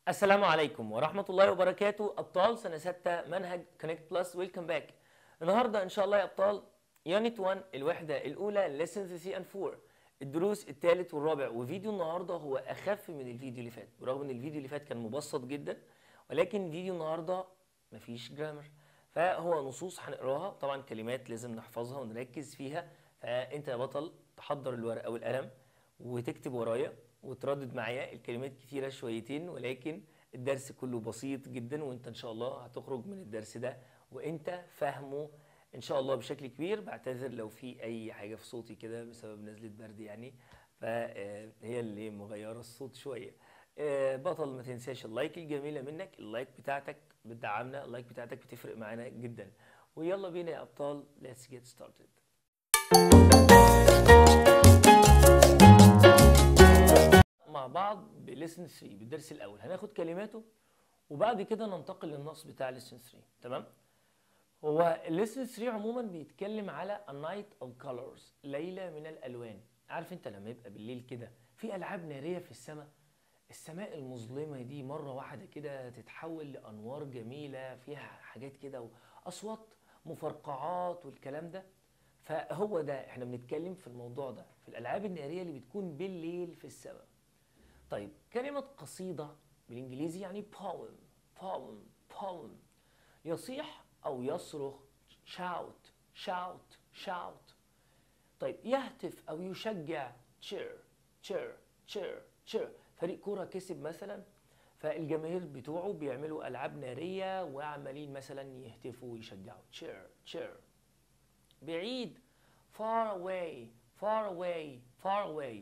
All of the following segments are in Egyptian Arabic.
السلام عليكم ورحمة الله وبركاته أبطال سنة 6 منهج كونكت بلس ويلكم باك النهاردة إن شاء الله يا أبطال يونت 1 الوحدة الأولى lessons 3 and 4 الدروس الثالث والرابع وفيديو النهاردة هو أخف من الفيديو اللي فات برغم إن الفيديو اللي فات كان مبسط جدا ولكن فيديو النهاردة مفيش جرامر فهو نصوص هنقراها طبعا كلمات لازم نحفظها ونركز فيها فأنت يا بطل تحضر الورقة والقلم وتكتب ورايا وتردد معايا الكلمات كتيرة شويتين ولكن الدرس كله بسيط جدا وانت ان شاء الله هتخرج من الدرس ده وانت فاهمه ان شاء الله بشكل كبير بعتذر لو في اي حاجة في صوتي كده بسبب نزلة برد يعني فهي اللي مغيرة الصوت شوية آه، بطل ما تنساش اللايك الجميلة منك اللايك بتاعتك بتدعمنا اللايك بتاعتك بتفرق معانا جدا ويلا بينا يا ابطال let's get started مع بعض بليسن 3 بالدرس الاول هناخد كلماته وبعد كده ننتقل للنص بتاع ليسن 3 تمام هو الليسن 3 عموما بيتكلم على a night of colors ليله من الالوان عارف انت لما يبقى بالليل كده في العاب ناريه في السماء السماء المظلمه دي مره واحده كده تتحول لانوار جميله فيها حاجات كده واصوات مفرقعات والكلام ده فهو ده احنا بنتكلم في الموضوع ده في الالعاب الناريه اللي بتكون بالليل في السماء طيب كلمة قصيدة بالإنجليزي يعني poem poem poem يصيح أو يصرخ shout shout shout طيب يهتف أو يشجع cheer cheer cheer cheer فريق كورة كسب مثلا فالجماهير بتوعه بيعملوا ألعاب نارية وعمالين مثلا يهتفوا ويشجعوا cheer cheer بعيد far away far away far away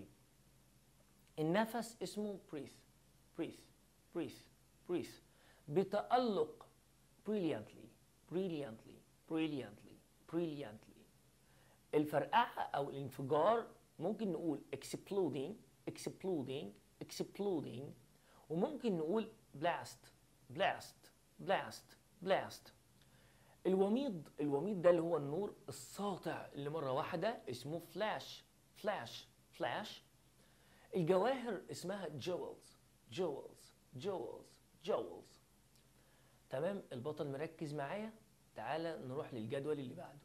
النفس اسمه breathe breathe breathe breathe بتألق brilliantly brilliantly brilliantly brilliantly الفرقعة أو الانفجار ممكن نقول exploding exploding exploding وممكن نقول blast blast blast blast الوميض الوميض ده اللي هو النور الساطع اللي مرة واحدة اسمه فلاش فلاش فلاش الجواهر اسمها جويلز جويلز جويلز جويلز تمام البطل مركز معايا تعالى نروح للجدول اللي بعده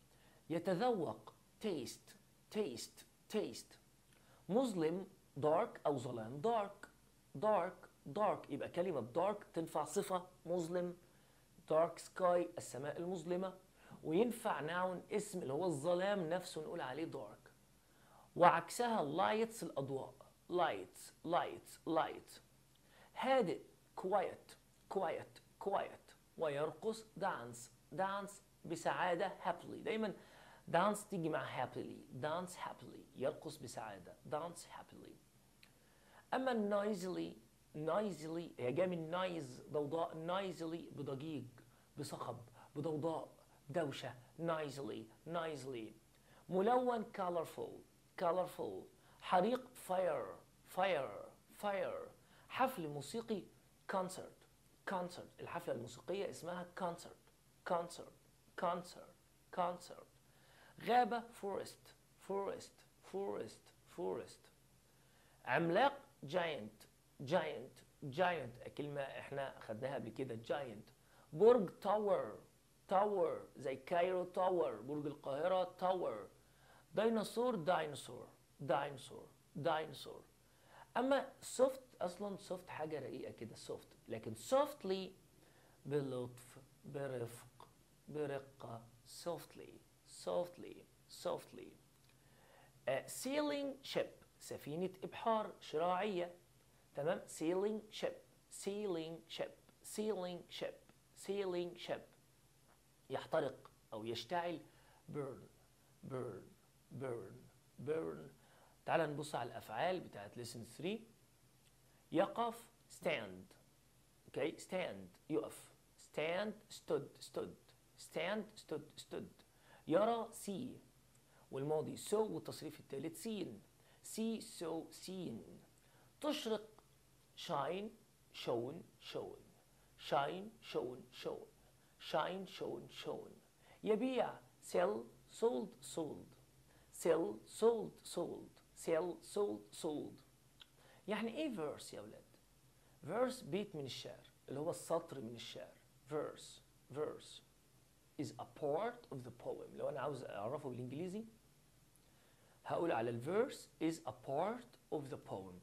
يتذوق تيست تيست تيست مظلم دارك او ظلام دارك دارك دارك يبقى كلمة دارك تنفع صفة مظلم دارك سكاي السماء المظلمة وينفع ناون اسم اللي هو الظلام نفسه نقول عليه دارك وعكسها لايتس الأضواء لايتس لايتس لايت هادئ كوايت كوايت كوايت ويرقص دانس دانس بسعادة happily دايما دانس تيجي مع happily دانس happily يرقص بسعادة دانس happily أما noisily noisily هي جاية من نايز ضوضاء noisily بضجيج بصخب بضوضاء دوشة noisily noisily ملون colorful colorful حريق fire fire fire حفل موسيقي concert concert الحفلة الموسيقية اسمها concert concert concert concert غابة forest forest forest forest عملاق giant giant giant كلمة احنا خدناها قبل كده giant برج tower tower زي كايرو تاور برج القاهرة تاور ديناصور ديناصور ديناصور ديناصور اما سوفت اصلا سوفت حاجه رقيقه كده سوفت لكن سوفتلي بلطف برفق برقه سوفتلي سوفتلي سوفتلي سيلينج شيب سفينه ابحار شراعيه تمام سيلينج شيب سيلينج شيب سيلينج شيب سيلينج شيب يحترق او يشتعل بيرن بيرن بيرن بيرن تعال نبص على الافعال بتاعت ليسن 3 يقف stand اوكي stand يقف stand stood stood stand stood stood يرى see والماضي so والتصريف الثالث seen see so seen تشرق shine shown shown shine shown shown shine shown shown يبيع sell sold sold sell sold sold sell sold sold يعني ايه verse يا ولاد verse بيت من الشعر اللي هو السطر من الشعر verse verse is a part of the poem لو انا عاوز اعرفه بالانجليزي هقول على الفيرس is a part of the poem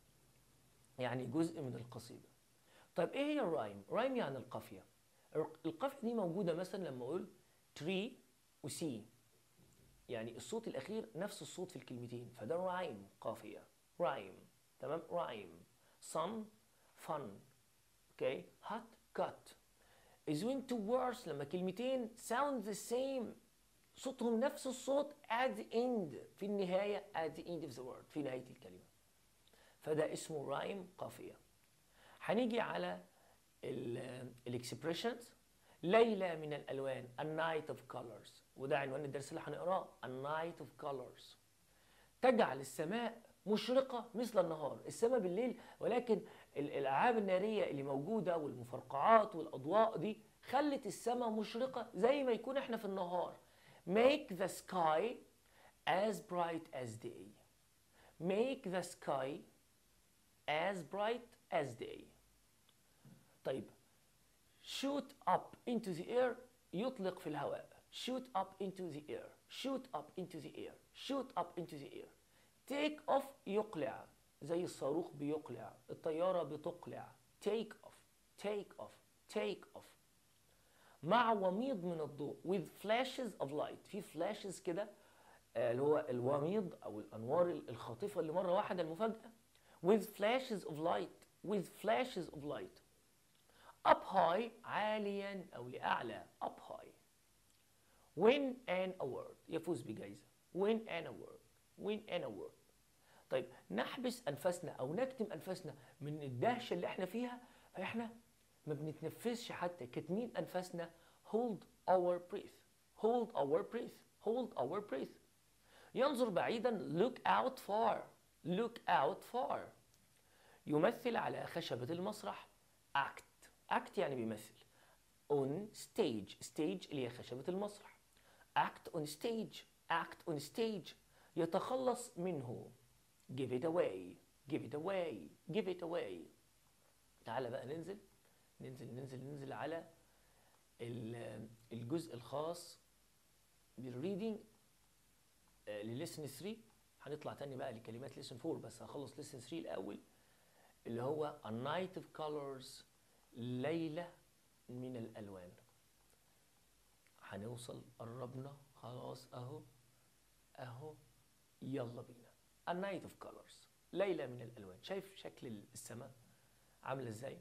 يعني جزء من القصيدة طيب ايه هي الرايم رايم يعني القافية القافية دي موجودة مثلا لما اقول tree و sea يعني الصوت الاخير نفس الصوت في الكلمتين فده رايم قافية رايم تمام رايم sun fun اوكي hot cut is when two words لما كلمتين sound the same صوتهم نفس الصوت at the end في النهاية at the end of the word في نهاية الكلمة فده اسمه رايم قافية هنيجي على الاكسبريشنز ليلة من الألوان a night of colors وده عنوان الدرس اللي هنقراه a night of colors تجعل السماء مشرقة مثل النهار السماء بالليل ولكن الألعاب النارية اللي موجودة والمفرقعات والأضواء دي خلت السماء مشرقة زي ما يكون احنا في النهار make the sky as bright as day make the sky as bright as day طيب shoot up into the air يطلق في الهواء shoot up into the air shoot up into the air shoot up into the air take off يقلع زي الصاروخ بيقلع الطيارة بتقلع take off take off take off مع وميض من الضوء with flashes of light في flashes كده اللي هو الوميض او الانوار الخاطفه اللي مره واحده المفاجاه with flashes of light with flashes of light up high عاليا او لاعلى up high win an award يفوز بجائزه win an award win an award طيب نحبس انفاسنا او نكتم انفاسنا من الدهشه اللي احنا فيها فاحنا ما بنتنفسش حتى كاتمين انفاسنا hold our breath hold our breath hold our breath ينظر بعيدا look out far look out far يمثل على خشبة المسرح act act يعني بيمثل on stage stage اللي هي خشبة المسرح act on stage act on stage يتخلص منه give it away give it away give it away تعالى بقى ننزل ننزل ننزل ننزل على الجزء الخاص بالريدنج لليسن 3 هنطلع تاني بقى لكلمات ليسن 4 بس هخلص ليسن 3 الاول اللي هو A Night of Colors ليلة من الألوان هنوصل قربنا خلاص أهو أهو يلا بينا A Night of Colors ليلة من الألوان شايف شكل السماء عاملة ازاي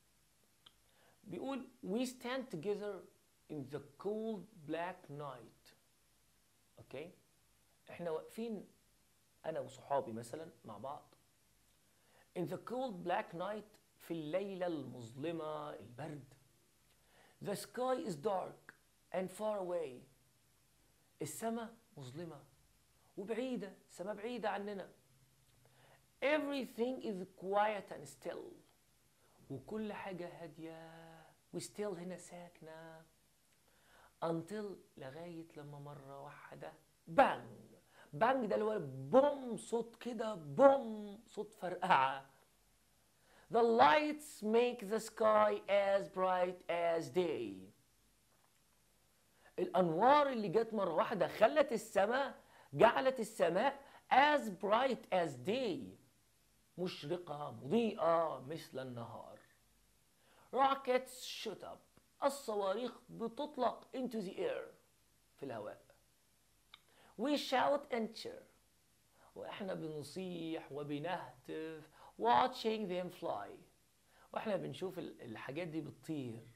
بيقول we stand together in the cold black night اوكي احنا واقفين انا وصحابي مثلا مع بعض in the cold black night في الليلة المظلمة البرد the sky is dark and far away السماء مظلمة وبعيدة السماء بعيدة عننا everything is quiet and still وكل حاجة هادية وستيل هنا ساكنة until لغاية لما مرة واحدة بانج بانج ده اللي هو بوم صوت كده بوم صوت فرقعة The lights make the sky as bright as day الأنوار اللي جت مرة واحدة خلت السماء جعلت السماء as bright as day مشرقة مضيئة مثل النهار rockets shoot up الصواريخ بتطلق into the air في الهواء we shout and cheer واحنا بنصيح وبنهتف watching them fly واحنا بنشوف الحاجات دي بتطير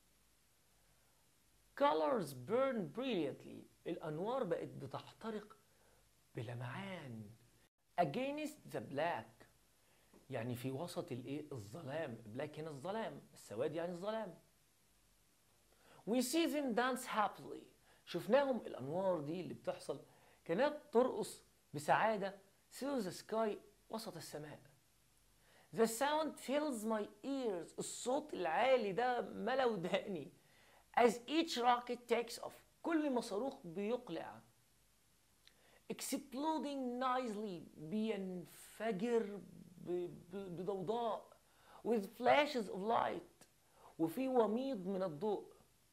colors burn brilliantly الانوار بقت بتحترق بلمعان against the black يعني في وسط الايه الظلام black هنا الظلام السواد يعني الظلام we see them dance happily شفناهم الانوار دي اللي بتحصل كانت ترقص بسعاده through the sky وسط السماء The sound fills my ears الصوت العالي ده ملا وداني as each rocket takes off كل ما صاروخ بيقلع exploding nicely بينفجر بضوضاء with flashes of light وفي وميض من الضوء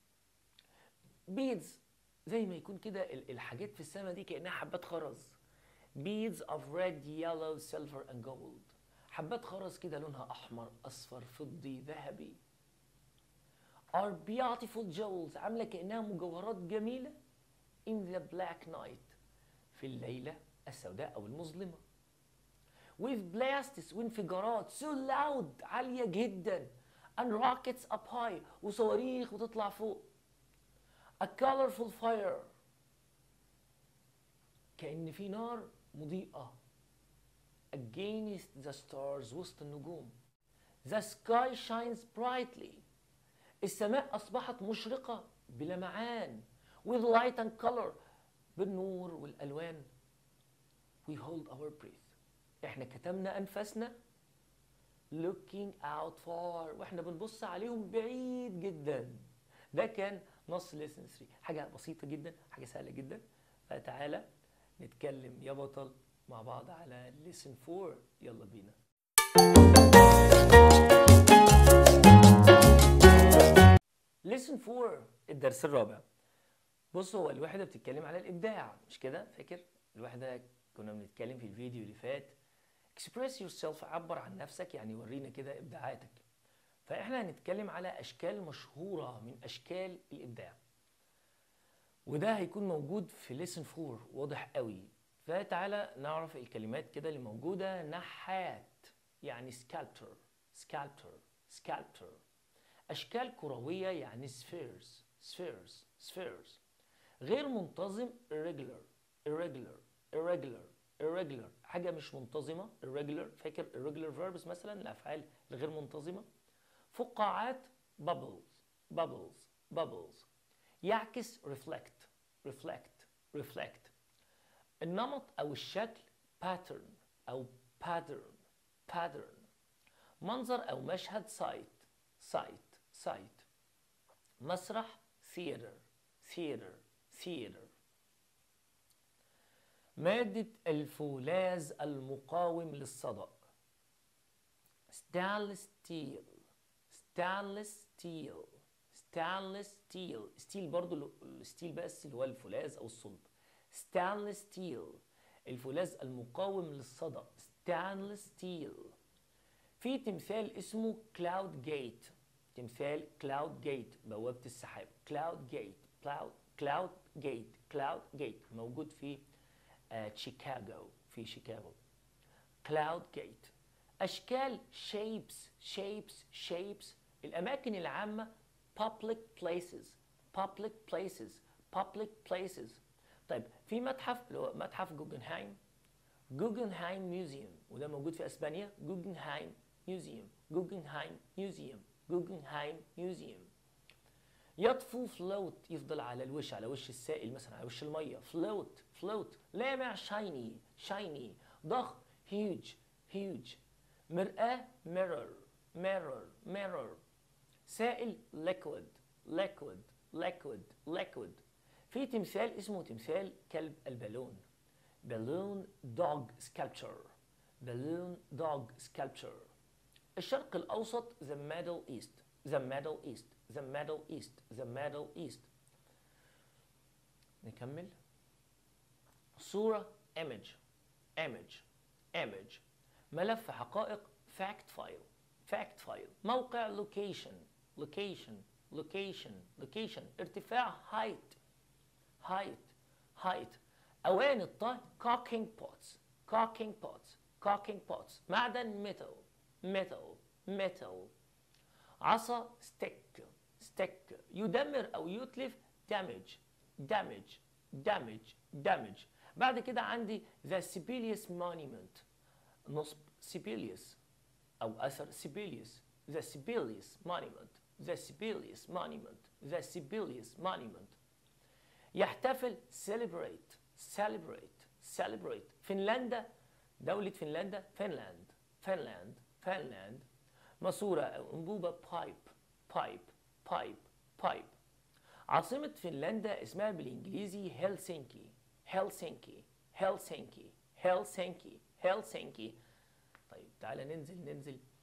beads زي ما يكون كده ال- الحاجات في السماء دي كأنها حبات خرز beads of red yellow silver and gold حبات خرز كده لونها أحمر أصفر فضي ذهبي are beautiful jewels عاملة كأنها مجوهرات جميلة in the black night في الليلة السوداء أو المظلمة with blasts وانفجارات so loud عالية جدا and rockets up high وصواريخ بتطلع فوق a colorful fire كأن في نار مضيئة against the stars وسط النجوم the sky shines brightly السماء أصبحت مشرقة بلمعان with light and color بالنور والألوان we hold our breath احنا كتمنا أنفاسنا looking out far واحنا بنبص عليهم بعيد جدا ده كان نص lesson 3 حاجة بسيطة جدا حاجة سهلة جدا فتعالى نتكلم يا بطل مع بعض على lesson 4 يلا بينا lesson 4 الدرس الرابع بص هو الوحدة بتتكلم على الإبداع مش كده فاكر الوحدة كنا بنتكلم في الفيديو اللي فات express yourself عبر عن نفسك يعني ورينا كده إبداعاتك فإحنا هنتكلم على أشكال مشهورة من أشكال الإبداع وده هيكون موجود في lesson 4 واضح قوي فتعالى نعرف الكلمات كده اللي موجودة نحات يعني sculptor sculptor sculptor أشكال كروية يعني spheres spheres spheres غير منتظم irregular irregular irregular irregular حاجة مش منتظمة irregular فاكر irregular verbs مثلا الأفعال الغير منتظمة فقاعات bubbles bubbles bubbles يعكس reflect reflect reflect النمط أو الشكل pattern أو pattern pattern منظر أو مشهد site site site مسرح theater theater theater مادة الفولاذ المقاوم للصدأ stainless steel stainless steel stainless steel ستيل برضو الستيل بس اللي هو الفولاذ او الصلب stainless steel الفولاذ المقاوم للصدأ stainless steel في تمثال اسمه كلاود جيت تمثال كلاود جيت بوابة السحاب كلاود جيت كلاود كلاود جيت كلاود جيت موجود في آه، شيكاغو في شيكاغو كلاود جيت اشكال شيبس شيبس شيبس الاماكن العامه public places public places public places طيب في متحف اللي هو متحف جوجنهايم جوجنهايم ميوزيوم وده موجود في اسبانيا جوجنهايم ميوزيوم جوجنهايم ميوزيوم جوجنهايم ميوزيوم يطفو فلوت يفضل على الوش على وش السائل مثلا على وش الميه فلوت فلوت لامع شايني شايني ضخم هيوج هيوج مرآة mirror mirror mirror سائل liquid liquid liquid liquid في تمثال اسمه تمثال كلب البالون بالون دوج sculpture بالون دوج sculpture الشرق الأوسط the Middle East the Middle East the Middle East the Middle East نكمل صورة image image image ملف حقائق fact file fact file موقع location location location location ارتفاع height height height أواني الطهي cooking pots cooking pots cooking pots معدن metal metal metal عصا stick stick يدمر أو يتلف damage damage damage damage بعد كده عندي the Sibelius monument نصب سيبيليوس أو أثر سيبيليوس the Sibelius monument the Sibelius monument the Sibelius monument يحتفل celebrate celebrate celebrate فنلندا دولة فنلندا فنلاند فنلاند فنلاند ماسورة أو أنبوبة بايب بايب بايب بايب عاصمة فنلندا اسمها بالإنجليزي هلسنكي هلسنكي هلسنكي هلسنكي هلسنكي طيب تعالى ننزل ننزل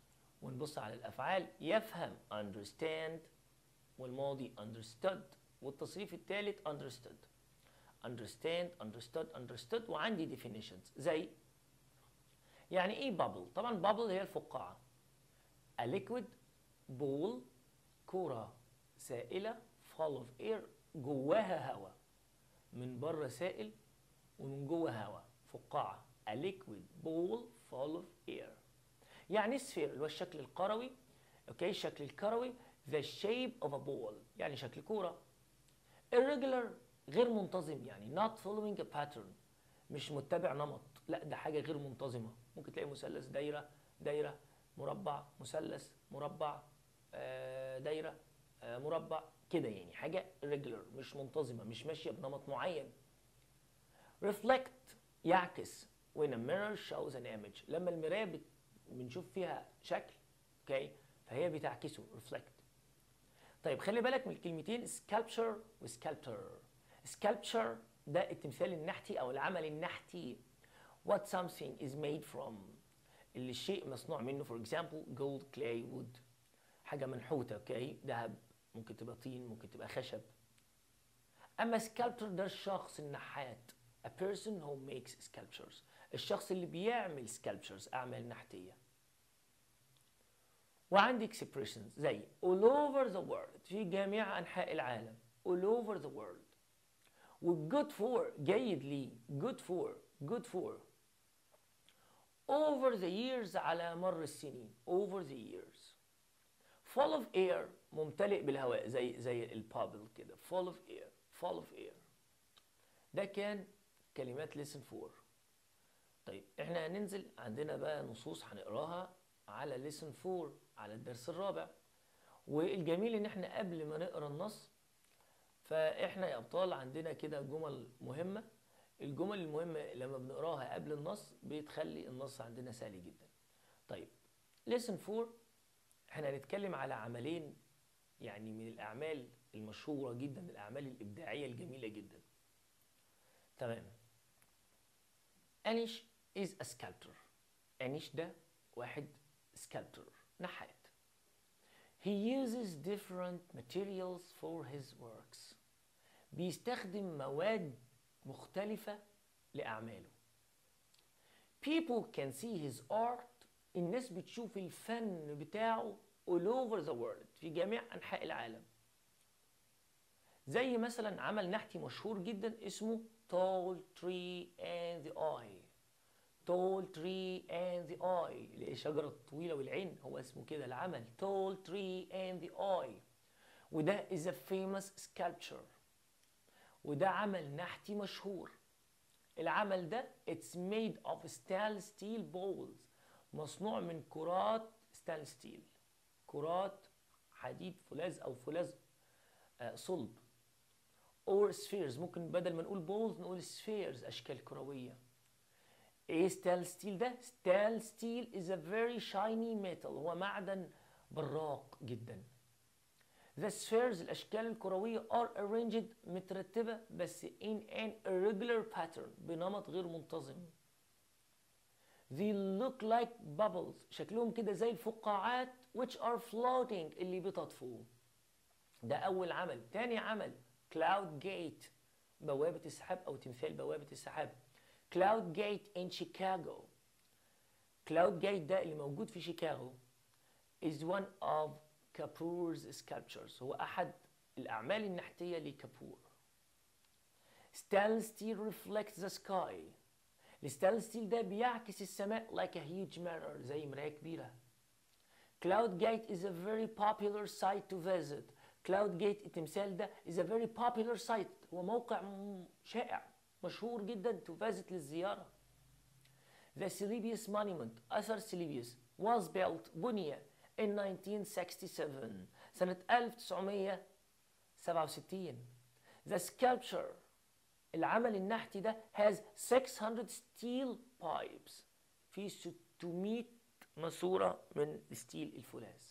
ونبص على الافعال يفهم understand والماضي understood والتصريف الثالث understood understand understood understood وعندي definitions زي يعني ايه bubble طبعا bubble هي الفقاعه a liquid bowl كرة سائلة full of air جواها هواء من بره سائل ومن جوه هواء فقاعة a liquid bowl full of air يعني سفير اللي هو الشكل الكروي اوكي الشكل الكروي the shape of a ball يعني شكل كورة irregular غير منتظم يعني not following a pattern مش متبع نمط لا ده حاجة غير منتظمة ممكن تلاقي مثلث دايرة دايرة مربع مثلث مربع آه، دايرة آه، مربع كده يعني حاجة irregular مش منتظمة مش ماشية بنمط معين reflect يعكس when a mirror shows an image لما المراية بت- بنشوف فيها شكل اوكي فهي بتعكسه reflect طيب خلي بالك من الكلمتين sculpture و sculptor sculpture ده التمثال النحتي او العمل النحتي what something is made from اللي الشيء مصنوع منه for example gold clay wood حاجة منحوتة اوكي ذهب ممكن تبقى طين ممكن تبقى خشب اما sculptor ده الشخص النحات a person who makes sculptures الشخص اللي بيعمل sculptures اعمال نحتيه وعندي expressions زي all over the world في جميع انحاء العالم all over the world و good for جيد لي good for good for over the years على مر السنين over the years full of air ممتلئ بالهواء زي زي البابل كده full of air full of air ده كان كلمات listen for طيب احنا هننزل عندنا بقى نصوص هنقراها على listen for على الدرس الرابع والجميل ان احنا قبل ما نقرا النص فاحنا يا ابطال عندنا كده جمل مهمه الجمل المهمه لما بنقراها قبل النص بتخلي النص عندنا سهل جدا طيب listen for احنا هنتكلم على عملين يعني من الاعمال المشهوره جدا الاعمال الابداعيه الجميله جدا تمام انيش is a sculptor انيش ده واحد sculptor نحات he uses different materials for his works بيستخدم مواد مختلفة لأعماله people can see his art الناس بتشوف الفن بتاعه all over the world في جميع أنحاء العالم زي مثلا عمل نحتي مشهور جدا اسمه tall tree and the eye tall tree and the eye اللي هي الشجرة الطويلة والعين هو اسمه كده العمل tall tree and the eye وده is a famous sculpture وده عمل نحتي مشهور العمل ده it's made of stainless steel balls مصنوع من كرات ستانلس ستيل كرات حديد فولاذ او فولاذ آه، صلب or spheres ممكن بدل ما نقول balls نقول spheres اشكال كرويه ايه ستال ستيل ده ستال ستيل is a very shiny metal هو معدن براق جدا The spheres الأشكال الكروية are arranged مترتبة بس in an irregular pattern بنمط غير منتظم. They look like bubbles شكلهم كده زي الفقاعات which are floating اللي بتطفو. ده أول عمل. تاني عمل Cloud Gate بوابة السحاب أو تمثال بوابة السحاب. Cloud Gate in Chicago. Cloud Gate ده اللي موجود في شيكاغو is one of كابور's sculptures هو أحد الأعمال النحتية لكابور stainless steel reflects the sky الستانلس ستيل ده بيعكس السماء like a huge mirror زي مراية كبيرة Cloud Gate is a very popular site to visit Cloud Gate التمثال ده is a very popular site هو موقع م- شائع مشهور جدا to visit للزيارة The Celebius Monument أثر سيليبيوس was built بني in 1967 سنة 1967 The sculpture العمل النحتي ده has 600 steel pipes في 600 ماسورة من ستيل الفولاذ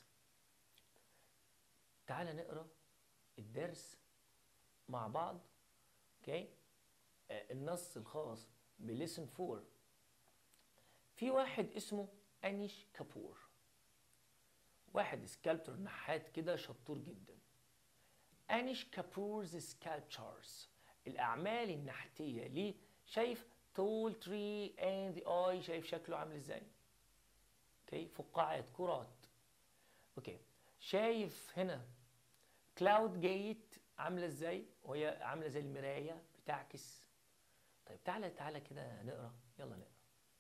تعال نقرا الدرس مع بعض اوكي آه، النص الخاص بليسن فور في واحد اسمه أنيش كابور واحد سكالبتور نحات كده شطور جدا انيش كابورز سكالبتشرز الاعمال النحتيه ليه شايف تول تري اند اي شايف شكله عامل ازاي اوكي فقاعات كرات اوكي شايف هنا كلاود جيت عامله ازاي وهي عامله زي المرايه بتعكس طيب تعالى تعالى كده نقرا يلا نقرا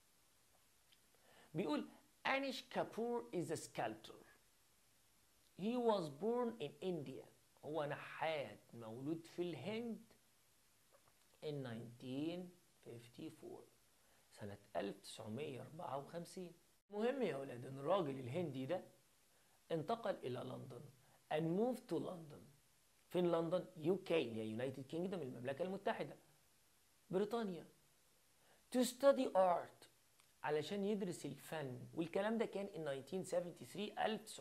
بيقول Anish Kapoor is a sculptor. He was born in India. هو نحات مولود في الهند in 1954 سنة 1954 مهم يا ولاد ان الراجل الهندي ده انتقل الى لندن and moved to London فين لندن؟ يو كي اللي هي يونايتد كينجدوم المملكة المتحدة بريطانيا to study art علشان يدرس الفن والكلام ده كان in 1973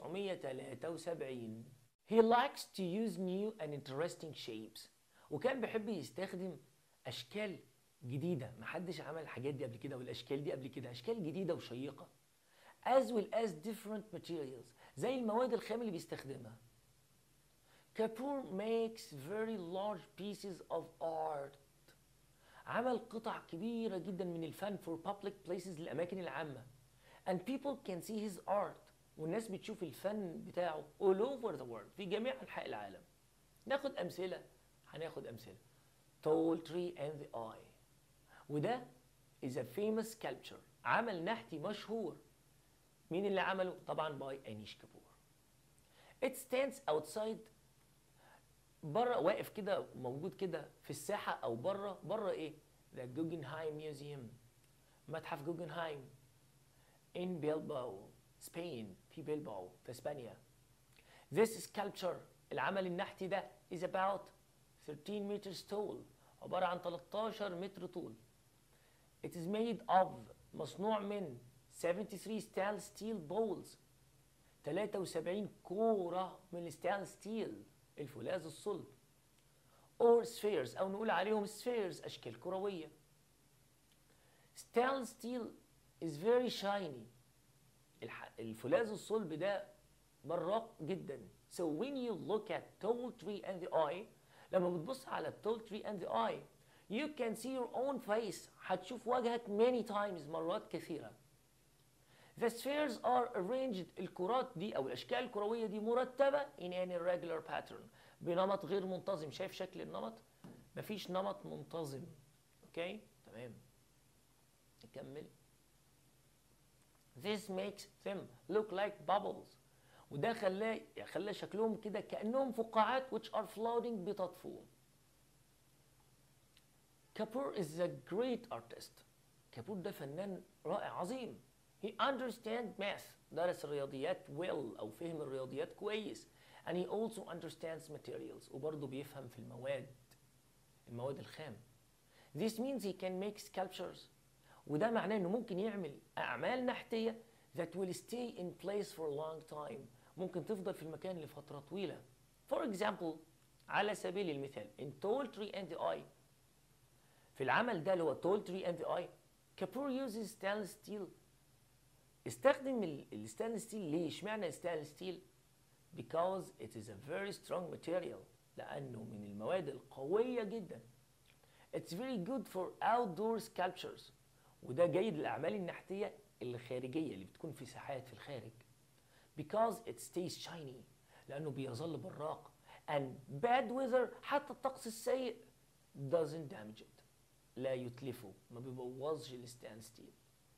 1973 He likes to use new and interesting shapes وكان بيحب يستخدم أشكال جديدة محدش عمل الحاجات دي قبل كده والأشكال دي قبل كده أشكال جديدة وشيقة as well as different materials زي المواد الخام اللي بيستخدمها كابور makes very large pieces of art عمل قطع كبيرة جدا من الفن for public places للأماكن العامة and people can see his art والناس بتشوف الفن بتاعه all over the world في جميع أنحاء العالم ناخد أمثلة هناخد أمثلة tall tree and the eye وده is a famous sculpture عمل نحتي مشهور مين اللي عمله؟ طبعا باي أنيش كابور It stands outside بره واقف كده موجود كده في الساحة أو بره بره إيه؟ The Guggenheim Museum متحف جوجنهايم in Bilbao Spain في بيلباو في اسبانيا This sculpture العمل النحتي ده is about 13 meters tall عبارة عن 13 متر طول It is made of مصنوع من 73 stainless steel bowls 73 كورة من الستانلس ستيل الفولاذ الصلب or spheres أو نقول عليهم spheres أشكال كروية stainless steel is very shiny الح- الفولاذ الصلب ده براق جدا so when you look at tall tree and the eye لما بتبص على tall tree and the eye you can see your own face هتشوف وجهك many times مرات كثيرة The spheres are arranged الكرات دي أو الأشكال الكروية دي مرتبة in an irregular pattern بنمط غير منتظم شايف شكل النمط؟ مفيش نمط منتظم أوكي؟ تمام نكمل This makes them look like bubbles وده خلاه خلى شكلهم كده كأنهم فقاعات which are floating بتطفو كابور is a great artist كابور ده فنان رائع عظيم he understands math درس الرياضيات well أو فهم الرياضيات كويس and he also understands materials وبرضه بيفهم في المواد المواد الخام this means he can make sculptures وده معناه انه ممكن يعمل اعمال نحتيه that will stay in place for a long time ممكن تفضل في المكان لفتره طويله for example على سبيل المثال in tall tree and the eye في العمل ده اللي هو tall tree and the eye كابور uses stainless steel استخدم الستانلس ستيل ليه اشمعنى الستانلس ستيل because it is a very strong material لانه من المواد القويه جدا It's very good for outdoor sculptures وده جيد للأعمال النحتية الخارجية اللي بتكون في ساحات في الخارج because it stays shiny لأنه بيظل براق and bad weather حتى الطقس السيء doesn't damage it لا يتلفه ما بيبوظش الستان ستيل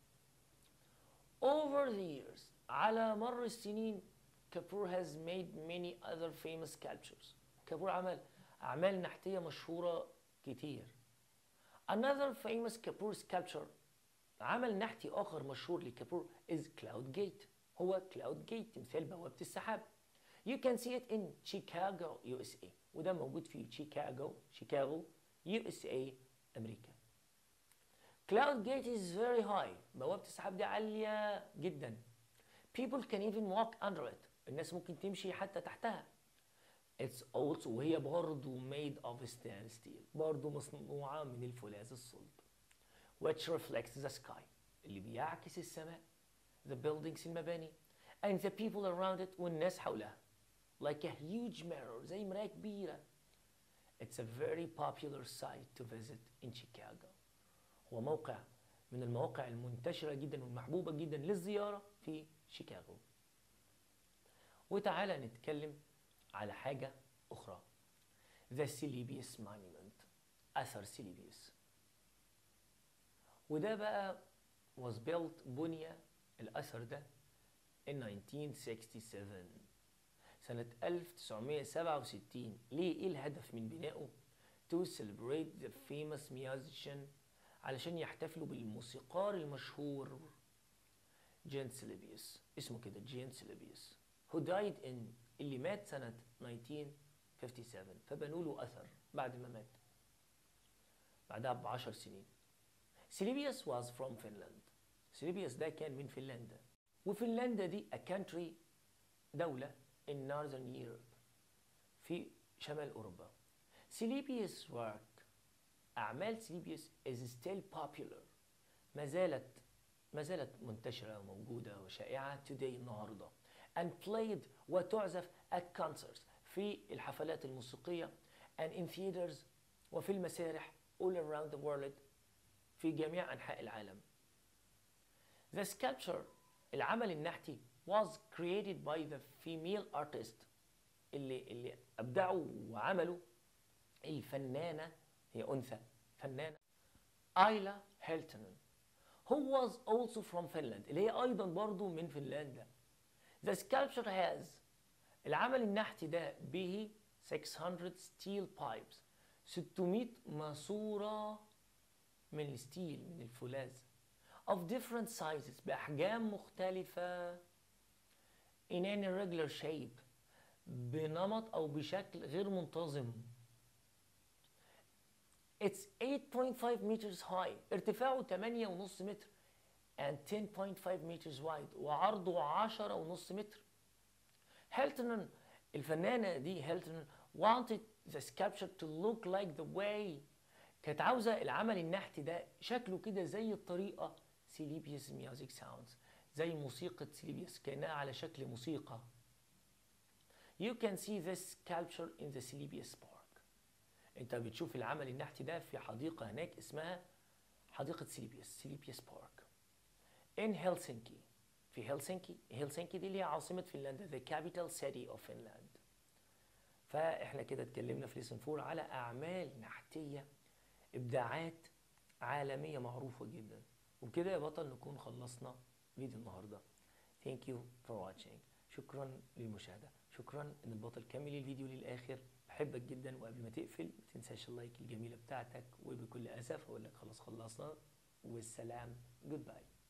over the years على مر السنين كابور has made many other famous sculptures كابور عمل أعمال نحتية مشهورة كتير Another famous Kapoor sculpture عمل نحتي آخر مشهور لكابور is Cloud Gate هو Cloud Gate تمثال بوابة السحاب You can see it in Chicago USA وده موجود في شيكاغو شيكاغو USA أمريكا Cloud Gate is very high بوابة السحاب دي عالية جدا People can even walk under it الناس ممكن تمشي حتى تحتها It's also وهي برضه made of stainless steel برضه مصنوعة من الفولاذ الصلب which reflects the sky اللي بيعكس السماء the buildings المباني and the people around it والناس حولها like a huge mirror زي مراية كبيرة It's a very popular site to visit in Chicago هو موقع من المواقع المنتشرة جدا والمحبوبة جدا للزيارة في شيكاغو وتعالى نتكلم على حاجة أخرى The Celebius Monument أثر سيليبيوس وده بقى was built بني الأثر ده in 1967 سنة 1967 ليه ايه الهدف من بنائه to celebrate the famous musician علشان يحتفلوا بالموسيقار المشهور جين سيليبيوس اسمه كده جين سيليبيوس who died in اللي مات سنة 1957 فبنوا له أثر بعد ما مات بعدها بعشر سنين سيليبيوس was from Finland سيليبيوس ده كان من فنلندا وفنلندا دي a country دولة in northern Europe في شمال أوروبا سيليبيوس work أعمال سيليبيوس is still popular ما زالت ما زالت منتشرة وموجودة وشائعة today النهاردة and played وتعزف at concerts في الحفلات الموسيقية and in theaters وفي المسارح all around the world في جميع أنحاء العالم. The sculpture العمل النحتي was created by the female artist اللي اللي أبدعوا وعملوا الفنانة هي أنثى فنانة آيلا هيلتون who was also from Finland اللي هي أيضا برضو من فنلندا. The sculpture has العمل النحتي ده به 600 steel pipes 600 ماسورة من الستيل من الفولاذ of different sizes بأحجام مختلفة in an irregular shape بنمط أو بشكل غير منتظم It's 8.5 meters high ارتفاعه 8.5 متر and 10.5 meters wide وعرضه 10.5 متر هيلتون الفنانة دي هيلتون wanted the sculpture to look like the way كانت عاوزة العمل النحتي ده شكله كده زي الطريقة سيليبيوس ميوزك ساوندز زي موسيقى سيليبيوس كأنها على شكل موسيقى You can see this sculpture in the Celebius Park انت بتشوف العمل النحتي ده في حديقة هناك اسمها حديقة سيليبيوس سيليبيوس بارك in Helsinki في هلسنكي هلسنكي دي اللي هي عاصمة فنلندا the capital city of Finland فاحنا كده اتكلمنا في ليسن فور على اعمال نحتيه ابداعات عالميه معروفه جدا وبكده يا بطل نكون خلصنا فيديو النهارده ثانك يو فور واتشينج شكرا للمشاهده شكرا ان البطل كمل الفيديو للاخر بحبك جدا وقبل ما تقفل ما تنساش اللايك الجميله بتاعتك وبكل اسف اقول لك خلاص خلصنا والسلام جود باي